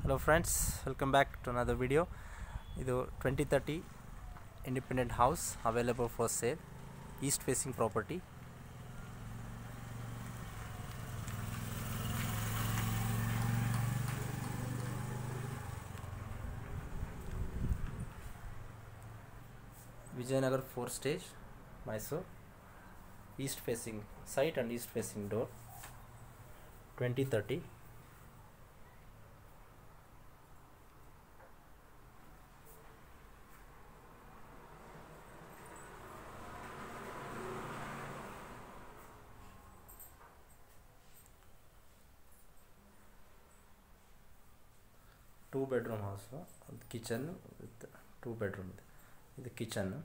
Hello friends welcome back to another video ಇದು twenty thirty independent house available for sale east facing property Vijayanagar four stage Mysuru east facing site and east facing door twenty thirty two bedroom house ಒಂದು kitchen with two bedroom ಇದೆ ಇದು ಕಿಚನ್ನು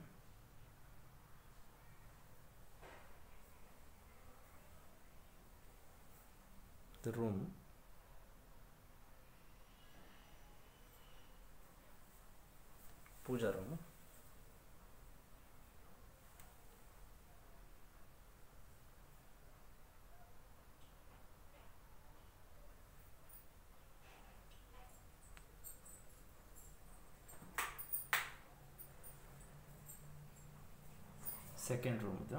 ಇದು room pooja room second room ಇದು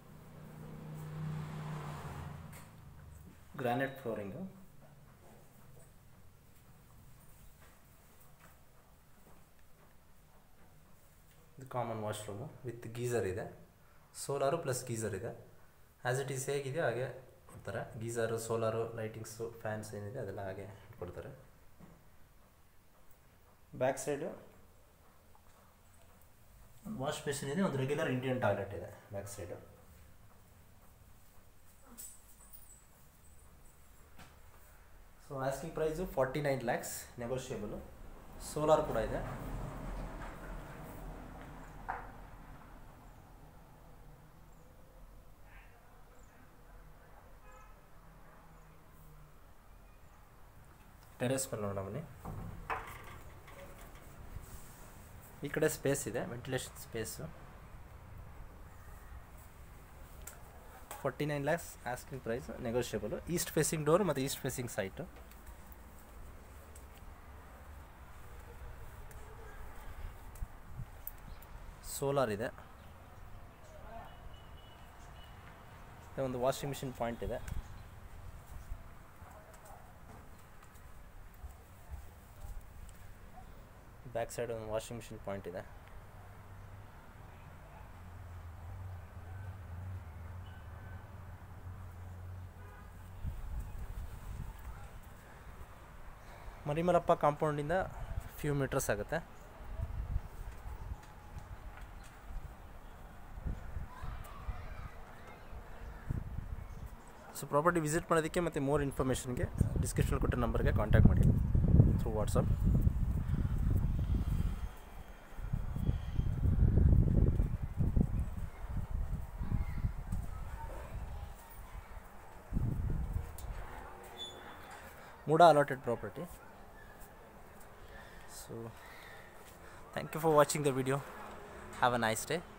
granite flooring ಇದು common washroom with geyser ಇದೆ solar plus geyser ಇದೆ as it is ಹೇಗಿದೆ ಹಾಗೆ ಕೊಡ್ತಾರೆ ಗೀಸರು ಸೋಲಾರು ಲೈಟಿಂಗ್ಸು ಫ್ಯಾನ್ಸ್ ಏನಿದೆ ಅದೆಲ್ಲ ಹಾಗೆ ಕೊಡ್ತಾರೆ ಬ್ಯಾಕ್ ಸೈಡು ಒಂದು ವಾಶ್ ಬೇಸಿನ್ ಇದೆ ಒಂದು ರೆಗ್ಯುಲರ್ ಇಂಡಿಯನ್ ಟಾಯ್ಲೆಟ್ ಇದೆ back side so asking price forty nine lakhs negotiable solar ಕೂಡ ಇದೆ ಟೆರೆಸ್ ಮೇಲೆ ನೋಡೋಣ ಬನ್ನಿ ಈ ಕಡೆ ಸ್ಪೇಸ್ ಇದೆ ventilation space forty nine lakhs asking price negotiable east facing door ಮತ್ತು ಈಸ್ಟ್ ಫೇಸಿಂಗ್ ಸೈಟು ಸೋಲಾರ್ ಇದೆ ಒಂದು ವಾಷಿಂಗ್ ಮಿಷಿನ್ ಪಾಯಿಂಟ್ ಇದೆ ಬ್ಯಾಕ್ ಸೈಡ್ ಒಂದು ವಾಷಿಂಗ್ ಮಿಷಿನ್ ಪಾಯಿಂಟ್ ಇದೆ ಮರಿಮಲಪ್ಪ ಕಾಂಪೌಂಡಿಂದ ಫ್ಯೂ ಮೀಟರ್ಸ್ ಆಗುತ್ತೆ ಸೊ ಪ್ರಾಪರ್ಟಿ ವಿಸಿಟ್ ಮಾಡೋದಕ್ಕೆ ಮತ್ತು ಮೋರ್ ಇನ್ಫಾರ್ಮೇಷನ್ಗೆ ಡಿಸ್ಕ್ರಿಪ್ಷನ್ ಕೊಟ್ಟ ನಂಬರ್ಗೆ ಕಾಂಟ್ಯಾಕ್ಟ್ ಮಾಡಿ through WhatsApp Muda allotted property. So, thank you for watching the video. Have a nice day.